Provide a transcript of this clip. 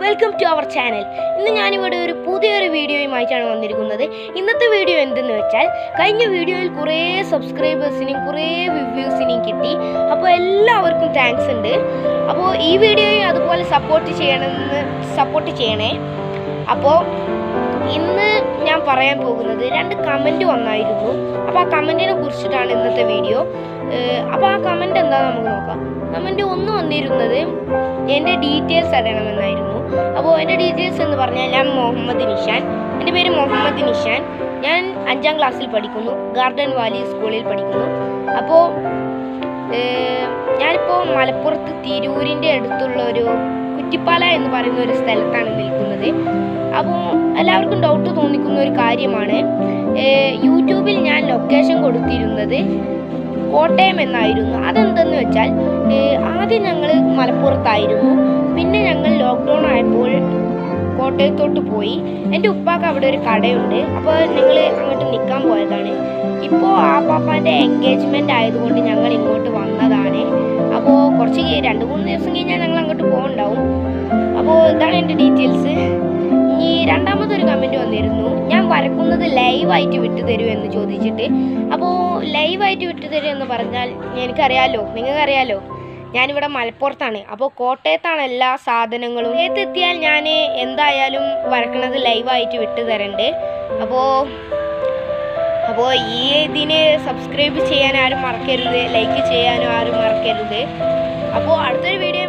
welcome to our channel ഇന്ന് ഞാനിവിടെ ഒരു പുതിയൊരു വീഡിയോയുമായിട്ടാണ് വന്നിരിക്കുന്നത് ഇന്നത്തെ വീഡിയോ എന്തെന്ന് വെച്ചാൽ കഴിഞ്ഞ വീഡിയോയിൽ കുറേ സബ്സ്ക്രൈബേഴ്സിനെയും കുറേ റിവ്യൂസിനെയും കിട്ടി അപ്പോൾ എല്ലാവർക്കും താങ്ക്സ് ഉണ്ട് അപ്പോൾ ഈ വീഡിയോയും അതുപോലെ സപ്പോർട്ട് ചെയ്യണമെന്ന് സപ്പോർട്ട് ചെയ്യണേ അപ്പോൾ ഇന്ന് ഞാൻ പറയാൻ പോകുന്നത് രണ്ട് കമൻറ്റ് വന്നായിരുന്നു അപ്പോൾ ആ കമൻറ്റിനെ കുറിച്ചിട്ടാണ് ഇന്നത്തെ വീഡിയോ അപ്പോൾ ആ കമൻറ്റ് എന്താ നമുക്ക് നോക്കാം കമൻറ്റ് ഒന്ന് വന്നിരുന്നത് എൻ്റെ ഡീറ്റെയിൽസ് അറിയണമെന്നായിരുന്നു അപ്പോൾ എൻ്റെ ഡീറ്റെയിൽസ് എന്ന് പറഞ്ഞാൽ ഞാൻ മുഹമ്മദ് നിഷാൻ എൻ്റെ പേര് മുഹമ്മദ് നിഷാൻ ഞാൻ അഞ്ചാം ക്ലാസ്സിൽ പഠിക്കുന്നു ഗാർഡൻ വാലി സ്കൂളിൽ പഠിക്കുന്നു അപ്പോൾ ഞാനിപ്പോൾ മലപ്പുറത്ത് തിരൂരിൻ്റെ അടുത്തുള്ള ഒരു കുറ്റിപ്പാല എന്ന് പറയുന്ന ഒരു സ്ഥലത്താണ് നിൽക്കുന്നത് അപ്പോൾ എല്ലാവർക്കും ഡൗട്ട് തോന്നിക്കുന്ന ഒരു കാര്യമാണ് ഏഹ് യൂട്യൂബിൽ ഞാൻ ലൊക്കേഷൻ കൊടുത്തിരുന്നത് കോട്ടയം എന്നായിരുന്നു അതെന്തെന്ന് വെച്ചാൽ ഏഹ് ആദ്യം ഞങ്ങൾ മലപ്പുറത്തായിരുന്നു പിന്നെ ഞങ്ങൾ ലോക്ക്ഡൗൺ ആയപ്പോൾ കോട്ടയത്തോട്ട് പോയി എൻ്റെ ഉപ്പാക്ക് അവിടെ ഒരു കടയുണ്ട് അപ്പോൾ ഞങ്ങൾ അങ്ങോട്ട് നിൽക്കാൻ പോയതാണ് ഇപ്പോൾ ആ പാപ്പാൻ്റെ എൻഗേജ്മെൻ്റ് ആയതുകൊണ്ട് ഞങ്ങൾ ഇങ്ങോട്ട് വന്നതാണ് അപ്പോൾ കുറച്ച് കഴി- രണ്ട് മൂന്ന് ദിവസം കഴിഞ്ഞാൽ ഞങ്ങൾ അങ്ങോട്ട് പോകുന്നുണ്ടാവും അപ്പോൾ ഇതാണ് എൻ്റെ ഡീറ്റെയിൽസ് ഇനി രണ്ടാമതൊരു കമൻറ്റ് വന്നിരുന്നു ഞാൻ വരക്കുന്നത് ലൈവായിട്ട് വിട്ടു തരൂ എന്ന് ചോദിച്ചിട്ട് അപ്പോൾ ലൈവായിട്ട് വിട്ടു തരൂ എന്ന് പറഞ്ഞാൽ എനിക്കറിയാലോ നിങ്ങൾക്കറിയാലോ ഞാനിവിടെ മലപ്പുറത്താണ് അപ്പോൾ കോട്ടയത്താണ് എല്ലാ സാധനങ്ങളും കോട്ടയത്തെത്തിയാൽ ഞാൻ എന്തായാലും വരക്കണത് ലൈവായിട്ട് വിട്ടു തരണ്ട് അപ്പോൾ അപ്പോൾ ഈ ഇതിന് സബ്സ്ക്രൈബ് ചെയ്യാൻ ആരും മറക്കരുത് ലൈക്ക് ചെയ്യാനും ആരും മറക്കരുത് അപ്പോൾ അടുത്തൊരു വീഡിയോ